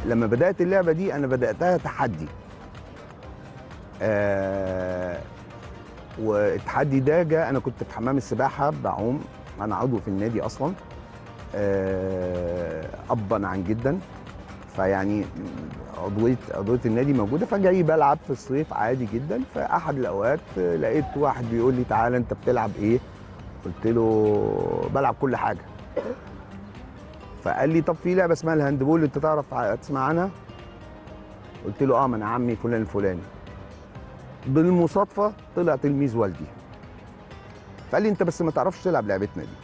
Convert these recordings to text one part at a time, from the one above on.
لما بدات اللعبه دي انا بداتها تحدي آه والتحدي ده جاء انا كنت في حمام السباحه بعوم انا عضو في النادي اصلا آه ابا عن جدا فيعني عضويه عضويه النادي موجوده فجاي بلعب في الصيف عادي جدا فاحد الاوقات لقيت واحد بيقول لي تعالى انت بتلعب ايه قلت له بلعب كل حاجه فقال لي طب في لعبه اسمها الهاندبول انت تعرف تسمع عنها قلت له اه ما انا عمي فلان الفلاني بالمصادفه طلع تلميذ والدي فقال لي انت بس ما تعرفش تلعب لعبتنا دي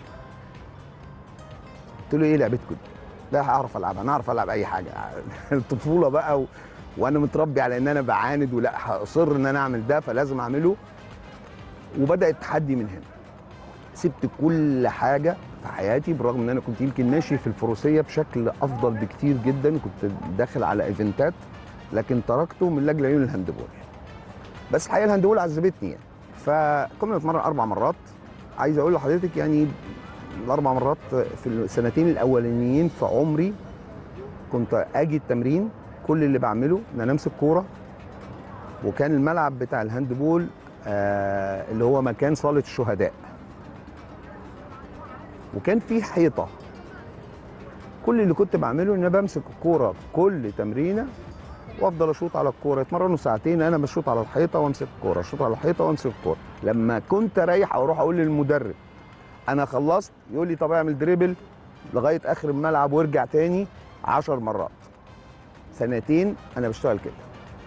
قلت له ايه لعبتكم دي لا هعرف العبها انا اعرف العب اي حاجه الطفوله بقى و... وانا متربي على ان انا بعاند ولا هاصر ان انا اعمل ده فلازم اعمله وبدا التحدي من هنا سبت كل حاجه في حياتي برغم ان انا كنت يمكن ماشي في الفروسيه بشكل افضل بكتير جدا كنت داخل على ايفنتات لكن تركته من لاجل عيون الهاندبول بس الحقيقه الهاندبول عذبتني يعني فكنا نتمرن اربع مرات عايز اقول لحضرتك يعني الاربع مرات في السنتين الاولانيين في عمري كنت اجي التمرين كل اللي بعمله ان انا امسك كوره وكان الملعب بتاع الهاندبول آه اللي هو مكان صاله الشهداء وكان في حيطه كل اللي كنت بعمله ان انا بمسك الكوره كل تمرينه وافضل اشوط على الكوره يتمرنوا ساعتين انا بشوط على الحيطه وامسك الكوره اشوط على الحيطه وامسك الكوره لما كنت رايح اروح اقول للمدرب انا خلصت يقول لي طب اعمل دريبل لغايه اخر الملعب وارجع تاني 10 مرات سنتين انا بشتغل كده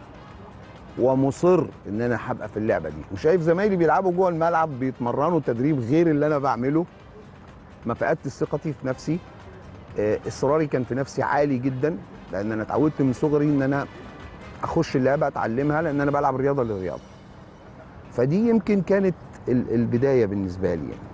ومصر ان انا هبقى في اللعبه دي وشايف زمايلي بيلعبوا جوه الملعب بيتمرنوا تدريب غير اللي انا بعمله ما فقدت ثقتي في نفسي آه، اصراري كان في نفسي عالي جدا لان انا اتعودت من صغري ان انا اخش اللعبه اتعلمها لان انا بلعب رياضه للرياضه فدي يمكن كانت ال- البدايه بالنسبه لي يعني.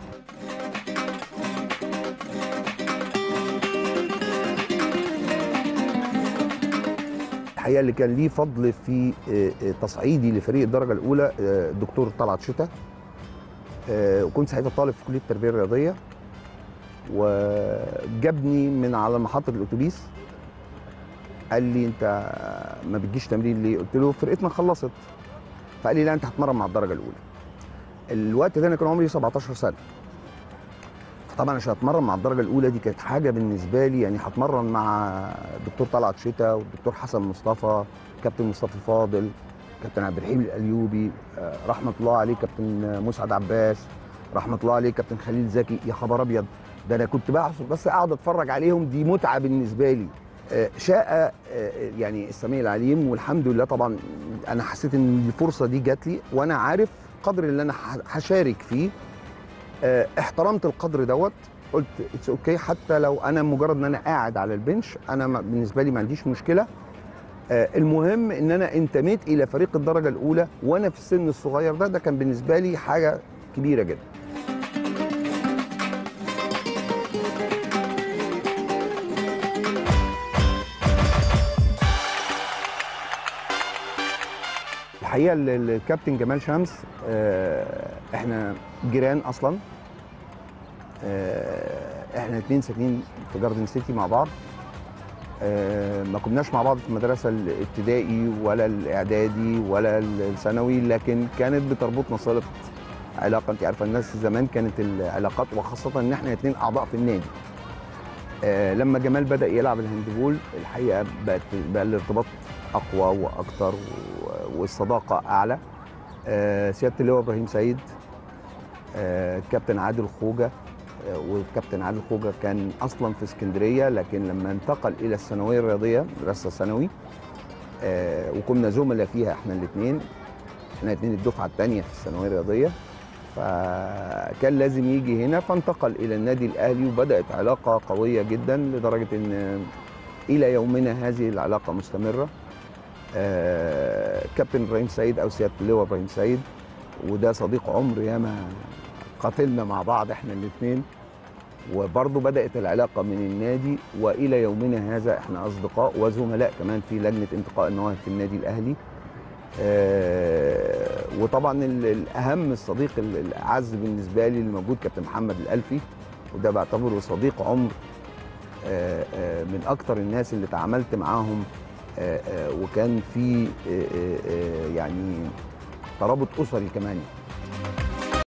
الحقيقه اللي كان ليه فضل في آه، آه، تصعيدي لفريق الدرجه الاولى آه، الدكتور طلعت شتا آه، وكنت ساعتها طالب في كليه التربيه الرياضيه وجابني من على محطه الاتوبيس قال لي انت ما بتجيش تمرين ليه؟ قلت له فرقتنا خلصت فقال لي لا انت هتمرن مع الدرجه الاولى. الوقت ده انا كان عمري 17 سنه. فطبعا عشان اتمرن مع الدرجه الاولى دي كانت حاجه بالنسبه لي يعني هتمرن مع الدكتور طلعت شتا والدكتور حسن مصطفى كابتن مصطفى فاضل كابتن عبد الرحيم الايوبي آه، رحمه الله عليه كابتن مسعد عباس رحمه الله عليه كابتن خليل زكي يا خبر ابيض ده انا كنت بحصل بس اقعد اتفرج عليهم دي متعه بالنسبه لي آه، شاء آه، يعني السميع العليم والحمد لله طبعا انا حسيت ان الفرصه دي جات لي وانا عارف قدر اللي انا ح- هشارك فيه آه، احترمت القدر دوت قلت اتس اوكي حتى لو انا مجرد ان انا قاعد على البنش انا ما- بالنسبه لي ما عنديش مشكله آه، المهم ان انا انتميت الى فريق الدرجه الاولى وانا في السن الصغير ده ده كان بالنسبه لي حاجه كبيره جدا الحقيقه ال- ال- الكابتن جمال شمس آه، احنا جيران اصلا آه، احنا اتنين ساكنين في جاردن سيتي مع بعض آه، ما كناش مع بعض في المدرسه الابتدائي ولا الاعدادي ولا الثانوي لكن كانت بتربطنا صله علاقه انت عارفه الناس زمان كانت العلاقات وخاصه ان احنا اتنين اعضاء في النادي آه، لما جمال بدا يلعب الهاندبول الحقيقه بقت بقى الارتباط اقوى واكتر و- والصداقه اعلى آه، سياده اللواء ابراهيم سعيد آه، كابتن عادل خوجه آه، والكابتن عادل خوجه كان اصلا في اسكندريه لكن لما انتقل الى الثانويه الرياضيه مدرسه ثانوي آه، وكنا زملاء فيها احنا الاثنين احنا الاثنين الدفعه الثانيه في الثانويه الرياضيه فكان لازم يجي هنا فانتقل الى النادي الاهلي وبدات علاقه قويه جدا لدرجه ان الى يومنا هذه العلاقه مستمره آه، كابتن ابراهيم سعيد او سياده اللواء ابراهيم سعيد وده صديق عمر ياما قاتلنا مع بعض احنا الاثنين وبرضه بدات العلاقه من النادي والى يومنا هذا احنا اصدقاء وزملاء كمان في لجنه انتقاء المواهب في النادي الاهلي آه، وطبعا ال- الاهم الصديق ال- الاعز بالنسبه لي اللي موجود كابتن محمد الالفي وده بعتبره صديق عمر آه، آه، من اكتر الناس اللي تعاملت معاهم آه، آه، وكان في آه، آه، آه، يعني ترابط اسري كمان